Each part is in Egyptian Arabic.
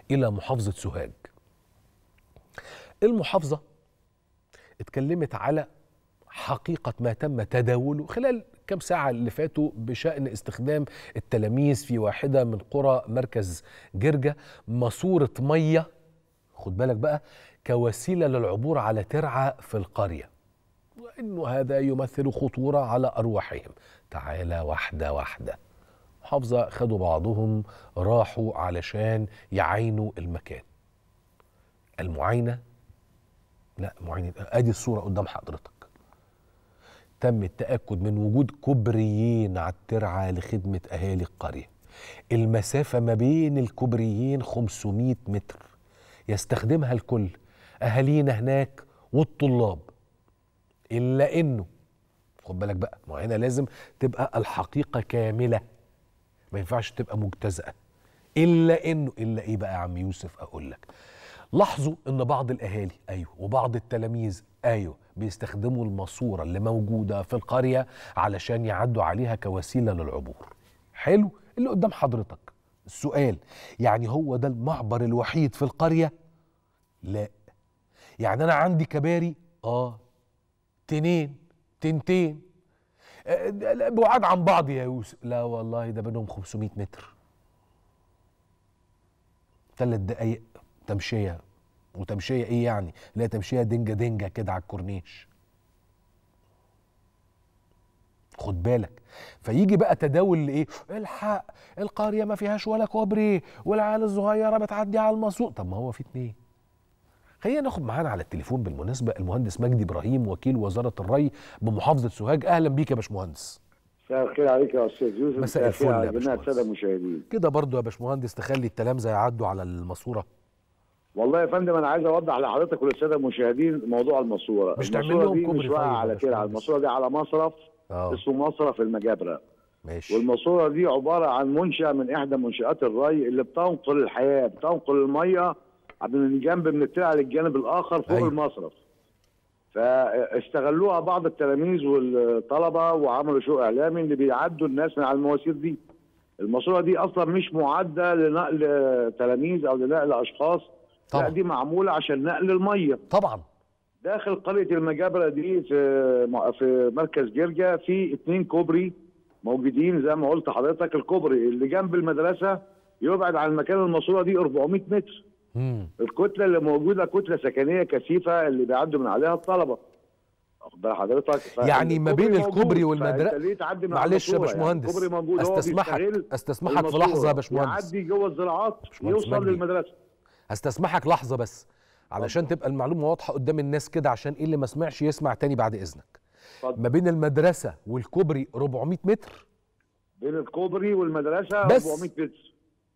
الى محافظه سوهاج المحافظه اتكلمت على حقيقه ما تم تداوله خلال كم ساعة اللي فاتوا بشأن استخدام التلاميذ في واحدة من قرى مركز جرجة ماسورة مية خد بالك بقى كوسيلة للعبور على ترعة في القرية وإنه هذا يمثل خطورة على أرواحهم تعالى واحدة واحدة محافظة خدوا بعضهم راحوا علشان يعاينوا المكان المعاينة لا معاينة ادي الصورة قدام حضرتك تم التأكد من وجود كوبريين على الترعة لخدمة أهالي القرية المسافة ما بين الكوبريين 500 متر يستخدمها الكل أهالينا هناك والطلاب إلا إنه خد بالك بقى ما هنا لازم تبقى الحقيقة كاملة ما ينفعش تبقى مجتزأة إلا إنه إلا إيه بقى يا عم يوسف أقول لك لاحظوا ان بعض الاهالي ايوه وبعض التلاميذ ايوه بيستخدموا الماسوره اللي موجوده في القريه علشان يعدوا عليها كوسيله للعبور حلو اللي قدام حضرتك السؤال يعني هو ده المعبر الوحيد في القريه لا يعني انا عندي كباري اه تنين تنتين آه، بعاد عن بعض يا يوسف لا والله ده بينهم 500 متر ثلاث دقايق تمشيه وتمشيه ايه يعني لا تمشيه دنجه دنجه كده على الكورنيش خد بالك فيجي بقى تداول لايه الحق القريه ما فيهاش ولا كوبري والعيال الصغيره بتعدي على المسوق طب ما هو في اتنين خلينا ناخد معانا على التليفون بالمناسبه المهندس مجدي ابراهيم وكيل وزاره الري بمحافظه سوهاج اهلا بيك يا باشمهندس مساء الخير عليك يا استاذ يوسف مساء الفل يا على جميع باشمهندس. الساده المشاهدين كده برضو يا باشمهندس تخلي التلامذه يعدوا على الماسوره والله يا فندم انا عايز اوضح لحضرتك وللساده المشاهدين موضوع الماسوره مش تعمل الماسورة لهم دي كوبري مش واقعه طيب يا على كده باشمهندس؟ الماسوره دي على مصرف اه اسمه مصرف المجابره ماشي والماسوره دي عباره عن منشا من احدى منشات الري اللي بتنقل الحياه بتنقل الميه من جنب من الترعه للجانب الاخر فوق أيوة. أيوه. المصرف فاستغلوها بعض التلاميذ والطلبه وعملوا شو اعلامي اللي بيعدوا الناس من على المواسير دي الماسوره دي اصلا مش معده لنقل تلاميذ او لنقل اشخاص طبعا. لا دي معموله عشان نقل الميه طبعا داخل قريه المجابره دي في في مركز جرجا في اتنين كوبري موجودين زي ما قلت حضرتك الكوبري اللي جنب المدرسه يبعد عن مكان الماسوره دي 400 متر مم. الكتله اللي موجوده كتله سكنيه كثيفه اللي بيعدوا من عليها الطلبه واخد بال حضرتك ف- يعني ما بين الكوبري الكوبري موجود، والمدرسة- فأنت ليه تعدي من على معلش يا الماسورة؟ يعني باشمهندس الكوبري موجود هو استسمحك بيستغل استسمحك في الماسورة لحظه يا باشمهندس يعدي جوه الزراعات باشمهندس يوصل مجدي. للمدرسه هستسمحك لحظه بس علشان تبقى المعلومه واضحه قدام الناس كده عشان ايه اللي ما سمعش يسمع تاني بعد اذنك اتفضل. ما بين المدرسه والكوبري 400 متر بين الكوبري والمدرسه بس. 400 متر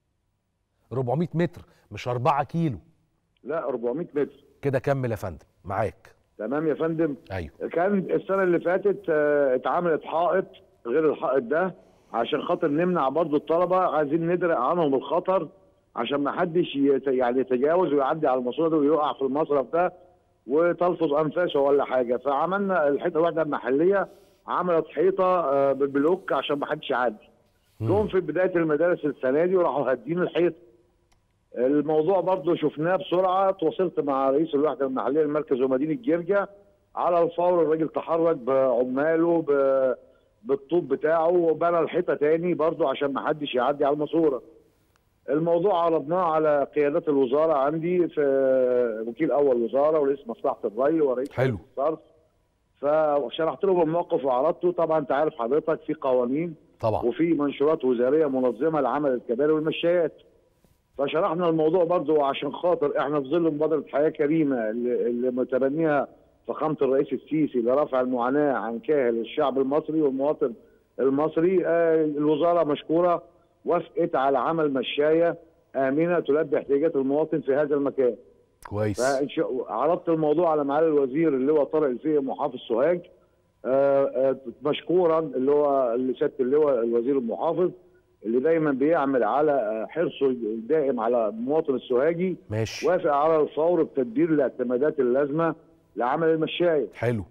400 متر مش 4 كيلو لا 400 متر كده كمل يا فندم معاك تمام يا فندم ايوه كان السنه اللي فاتت آه، اتعملت حائط غير الحائط ده عشان خاطر نمنع برضو الطلبه عايزين ندرق عنهم الخطر عشان ما حدش يت- يعني يتجاوز ويعدي على الماسوره دي ويقع في المصرف ده وتلفظ انفاسه ولا حاجه فعملنا الحيطه الواحده المحليه عملت حيطه آه، بالبلوك عشان ما حدش يعدي جم في بدايه المدارس السنه دي وراحوا هادين الحيطه الموضوع برضو شفناه بسرعه تواصلت مع رئيس الوحده المحليه للمركز ومدينه جرجا على الفور الراجل تحرك بعماله ب- بالطوب بتاعه وبنى الحيطه تاني برضو عشان ما حدش يعدي على الماسوره الموضوع عرضناه على قيادات الوزاره عندي في وكيل اول وزاره ورئيس مصلحه الري ورئيس حلو. هيئة الصرف فشرحت لهم الموقف وعرضته طبعا انت عارف حضرتك في قوانين طبعا وفي منشورات وزاريه منظمه لعمل الكباري والمشايات فشرحنا الموضوع برضو عشان خاطر احنا في ظل مبادره حياه كريمه اللي, اللي متبنيها فخامه الرئيس السيسي لرفع المعاناه عن كاهل الشعب المصري والمواطن المصري آه الوزاره مشكوره وافقت على عمل مشايه امنه تلبي احتياجات المواطن في هذا المكان كويس فإن شاء- عرضت الموضوع على معالي الوزير اللي هو طارق الفقي محافظ سوهاج آه، آه، مشكورا اللي هو اللي سياده اللواء الوزير المحافظ اللي دايما بيعمل على آه، حرصه الدائم على المواطن السوهاجي ماشي وافق على الفور بتدبير الاعتمادات اللازمه لعمل المشاية حلو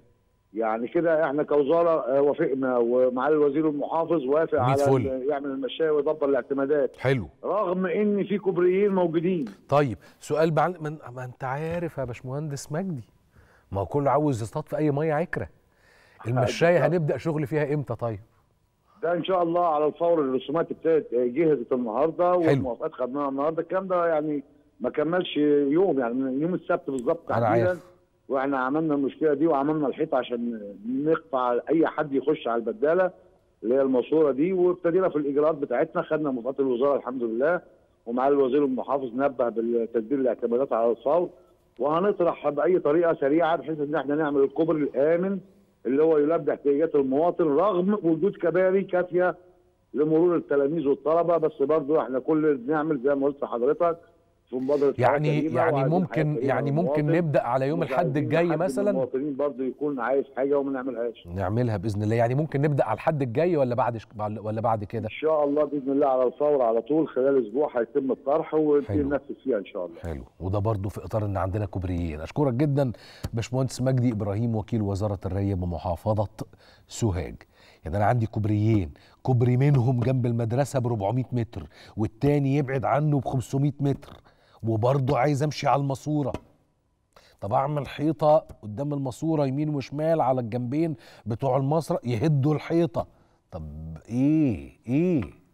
يعني كده احنا كوزاره آه، وافقنا ومعالي الوزير المحافظ وافق مية على فل. ال- يعمل المشاية ويدبر الاعتمادات حلو رغم ان في كوبريين موجودين طيب سؤال بقى ما, ما انت عارف يا باشمهندس مجدي ما هو كله عاوز يصطاد في اي ميه عكره المشايه بالظبط. هنبدا شغل فيها امتى طيب ده ان شاء الله على الفور الرسومات ابتدت آه، جهزت النهارده والموافقات خدناها النهارده الكلام ده يعني ما كملش يوم يعني من يوم السبت بالظبط أنا تحديدا عارف. واحنا عملنا المشكله دي وعملنا الحيط عشان نقطع اي حد يخش على البداله اللي هي الماسوره دي وابتدينا في الاجراءات بتاعتنا خدنا موافقات الوزاره الحمد لله ومعالي الوزير المحافظ نبه بالتدبير الاعتمادات على الفور وهنطرح باي طريقه سريعه بحيث ان احنا نعمل الكوبري الامن اللي هو يلبي احتياجات المواطن رغم وجود كباري كافيه لمرور التلاميذ والطلبه بس برضو احنا كل اللي بنعمل زي ما قلت لحضرتك في مبادره حياة يعني كريمة يعني وعايزين حياة ممكن كريمة يعني ممكن للمواطن. نبدا على يوم ومش الحد عايزين الجاي حد من مثلا المواطنين برضو يكون عايز حاجه وما نعملهاش نعملها باذن الله يعني ممكن نبدا على الحد الجاي ولا بعد ش- ولا بعد كده ان شاء الله باذن الله على الفور على طول خلال اسبوع هيتم الطرح ونبتدي حلو. ننفذ فيها ان شاء الله حلو وده برضو في اطار ان عندنا كوبريين اشكرك جدا باشمهندس مجدي ابراهيم وكيل وزاره الري بمحافظه سوهاج يعني انا عندي كوبريين كوبري منهم جنب المدرسه ب 400 متر والتاني يبعد عنه ب 500 متر وبرضه عايز امشي على الماسوره طب اعمل حيطه قدام الماسوره يمين وشمال على الجنبين بتوع المسرح يهدوا الحيطه طب ايه ايه